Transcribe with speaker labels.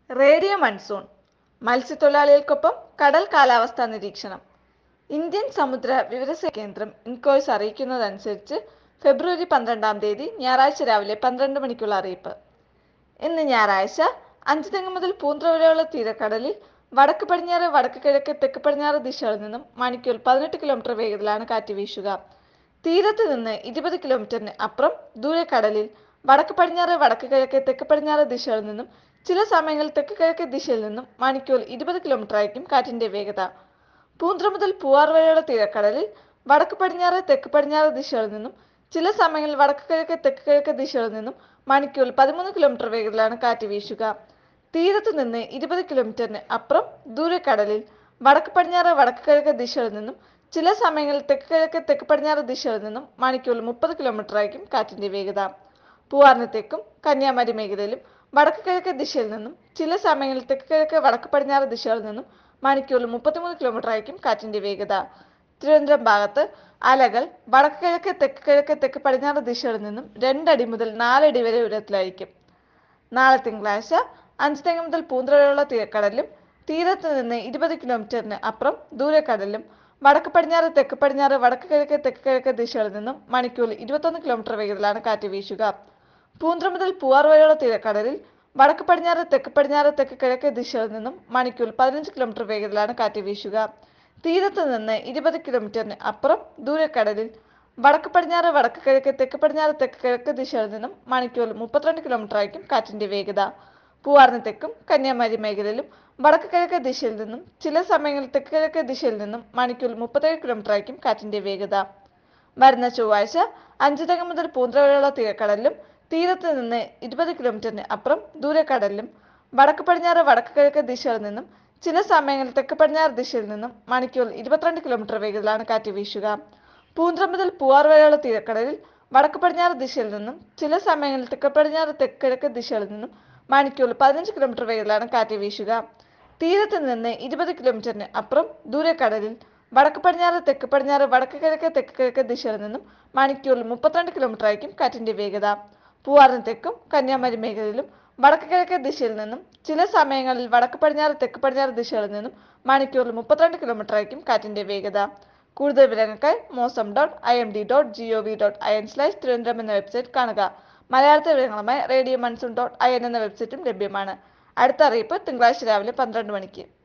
Speaker 1: radio monsoon മത്സ്യത്തൊഴിലാളികൾക്കൊപ്പം കടൽ കാലാവസ്ഥാ നിരീക്ഷണം ഇന്ത്യൻ സമുദ്ര വിവരസേവന കേന്ദ്രം ഇൻകോയ്സ് അറിയിക്കുന്നതനുസരിച്ച് ഫെബ്രുവരി പന്ത്രണ്ടാം തീയതി ഞായറാഴ്ച രാവിലെ പന്ത്രണ്ട് മണിക്കുള്ള അറിയിപ്പ് ഇന്ന് ഞായറാഴ്ച അഞ്ചുതെങ്ങ് മുതൽ പൂന്ത്ര വരെയുള്ള തീരക്കടലിൽ വടക്ക് പടിഞ്ഞാറ് വടക്ക് കിഴക്ക് തെക്ക് പടിഞ്ഞാറ് ദിശകളിൽ നിന്നും മണിക്കൂർ പതിനെട്ട് കിലോമീറ്റർ വേഗത്തിലാണ് കാറ്റ് വീശുക തീരത്ത് നിന്ന് ഇരുപത് കിലോമീറ്ററിന് അപ്പുറം ദൂരെ കടലിൽ വടക്ക് പടിഞ്ഞാറ് വടക്ക് കിഴക്ക് തെക്ക് പടിഞ്ഞാറ് ദിശകളിൽ നിന്നും ചില സമയങ്ങളിൽ തെക്ക് കിഴക്ക് ദിശയിൽ നിന്നും മണിക്കൂർ ഇരുപത് കിലോമീറ്റർ ആയിരിക്കും കാറ്റിന്റെ വേഗത പൂന്ത്ര മുതൽ പൂവാർ വരെയുള്ള തീരക്കടലിൽ വടക്ക് പടിഞ്ഞാറ് തെക്ക് പടിഞ്ഞാറ് ദിശകളിൽ നിന്നും ചില സമയങ്ങളിൽ വടക്ക് കിഴക്ക് തെക്ക് കിഴക്ക് ദിശകളിൽ നിന്നും മണിക്കൂർ പതിമൂന്ന് കിലോമീറ്റർ വേഗത്തിലാണ് കാറ്റ് വീശുക തീരത്ത് നിന്ന് ഇരുപത് കിലോമീറ്ററിന് അപ്പുറം ദൂരെ കടലിൽ വടക്ക് പടിഞ്ഞാറ് വടക്ക് കിഴക്ക് ദിശകളിൽ നിന്നും ചില സമയങ്ങളിൽ തെക്ക് കിഴക്ക് തെക്ക് പടിഞ്ഞാറ് ദിശകളിൽ നിന്നും മണിക്കൂർ മുപ്പത് കിലോമീറ്റർ ആയിരിക്കും കാറ്റിന്റെ വേഗത പൂവാറിന് തെക്കും കന്യാകുമാരി മേഖലയിലും വടക്ക് കിഴക്ക് ദിശയിൽ നിന്നും ചില സമയങ്ങളിൽ തെക്ക് കിഴക്ക് വടക്ക് പടിഞ്ഞാറ് ദിശകളിൽ നിന്നും മണിക്കൂറിൽ മുപ്പത്തിമൂന്ന് കിലോമീറ്റർ ആയിരിക്കും കാറ്റിന്റെ വേഗത തിരുവനന്തപുരം ഭാഗത്ത് അലകൾ വടക്ക് കിഴക്ക് തെക്ക് കിഴക്ക് തെക്ക് പടിഞ്ഞാറ് ദിശകളിൽ നിന്നും രണ്ടടി മുതൽ നാലടി വരെ ഉയരത്തിലായിരിക്കും നാളെ തിങ്കളാഴ്ച അഞ്ച് തെങ്ങ് മുതൽ പൂന്തറ വരെയുള്ള തീരക്കടലിലും തീരത്ത് നിന്ന് ഇരുപത് കിലോമീറ്ററിന് അപ്പുറം ദൂരക്കടലിലും വടക്ക് പടിഞ്ഞാറ് തെക്ക് പടിഞ്ഞാറ് വടക്ക് കിഴക്ക് തെക്ക് കിഴക്ക് ദിശകളിൽ നിന്നും മണിക്കൂറിൽ ഇരുപത്തൊന്ന് കിലോമീറ്റർ വേഗത്തിലാണ് കാറ്റ് വീശുക പൂന്തറ മുതൽ പൂവാർ വരെയുള്ള തീരക്കടലിൽ വടക്ക് പടിഞ്ഞാറ് തെക്ക് പടിഞ്ഞാറ് തെക്ക് കിഴക്ക് ദിശകളിൽ നിന്നും മണിക്കൂറിൽ പതിനഞ്ച് കിലോമീറ്റർ വേഗത്തിലാണ് കാറ്റ് വീശുക തീരത്ത് നിന്ന് ഇരുപത് കിലോമീറ്ററിന് അപ്പുറം ദൂരക്കടലിൽ വടക്ക് പടിഞ്ഞാറ് വടക്ക് കിഴക്ക് തെക്ക് പടിഞ്ഞാറ് തെക്ക് കിഴക്ക് ദിശകളിൽ നിന്നും മണിക്കൂറിൽ മുപ്പത്തിരണ്ട് കിലോമീറ്റർ ആയിരിക്കും കാറ്റിന്റെ വേഗത പൂവാറിന് തെക്കും കന്യാകുമാരി മേഖലയിലും വടക്ക് കിഴക്ക് ദിശയിൽ നിന്നും ചില സമയങ്ങളിൽ തെക്ക് കിഴക്ക് ദിശയിൽ നിന്നും മണിക്കൂറിൽ മുപ്പത്തേഴ് കിലോമീറ്റർ ആയിരിക്കും കാറ്റിന്റെ വേഗത വരുന്ന ചൊവ്വാഴ്ച അഞ്ചുതകം മുതൽ പൂന്തറ വരെയുള്ള തീരക്കടലിലും തീരത്ത് നിന്ന് ഇരുപത് കിലോമീറ്ററിന് അപ്പുറം ദൂരക്കടലിലും വടക്ക് പടിഞ്ഞാറ് വടക്ക് കിഴക്ക് ദിശകളിൽ നിന്നും ചില സമയങ്ങളിൽ തെക്ക് പടിഞ്ഞാറ് ദിശയിൽ നിന്നും മണിക്കൂറിൽ ഇരുപത്തിരണ്ട് കിലോമീറ്റർ വേഗത്തിലാണ് കാറ്റ് വീശുക പൂന്തറ മുതൽ പൂവാർ വരെയുള്ള തീരക്കടലിൽ വടക്ക് പടിഞ്ഞാറ് ദിശയിൽ നിന്നും ചില സമയങ്ങളിൽ തെക്ക് പടിഞ്ഞാറ് തെക്ക് കിഴക്ക് ദിശകളിൽ നിന്നും മണിക്കൂറിൽ പതിനഞ്ച് കിലോമീറ്റർ വേഗത്തിലാണ് കാറ്റ് വീശുക തീരത്ത് നിന്ന് ഇരുപത് കിലോമീറ്ററിന് അപ്പുറം ദൂരക്കടലിൽ വടക്ക് പടിഞ്ഞാറ് തെക്ക് പടിഞ്ഞാറ് വടക്ക് കിഴക്ക് തെക്ക് കിഴക്ക് ദിശയിൽ നിന്നും മണിക്കൂറിൽ മുപ്പത്തിരണ്ട് കിലോമീറ്റർ ആയിരിക്കും കാറ്റിന്റെ വേഗത പൂവാറിന് തെക്കും കന്യാകുമാരി മേഖലയിലും വടക്ക് കിഴക്ക് ദിശയിൽ നിന്നും ചില സമയങ്ങളിൽ വടക്ക് പടിഞ്ഞാറ് തെക്ക് പടിഞ്ഞാറ് ദിശകളിൽ നിന്നും മണിക്കൂറിൽ മുപ്പത്തിരണ്ട് കിലോമീറ്റർ ആയിരിക്കും കാറ്റിന്റെ വേഗത കൂടുതൽ വിവരങ്ങൾക്കായി Mausam dot I M D dot G O V dot I N slash Thiruvananthapuram എന്ന വെബ്സൈറ്റ് കാണുക മലയാളത്തെ വിവരങ്ങളുമായി radio monsoon dot I N എന്ന വെബ്സൈറ്റും ലഭ്യമാണ് അടുത്ത അറിയിപ്പ് തിങ്കളാഴ്ച രാവിലെ പന്ത്രണ്ട് മണിക്ക്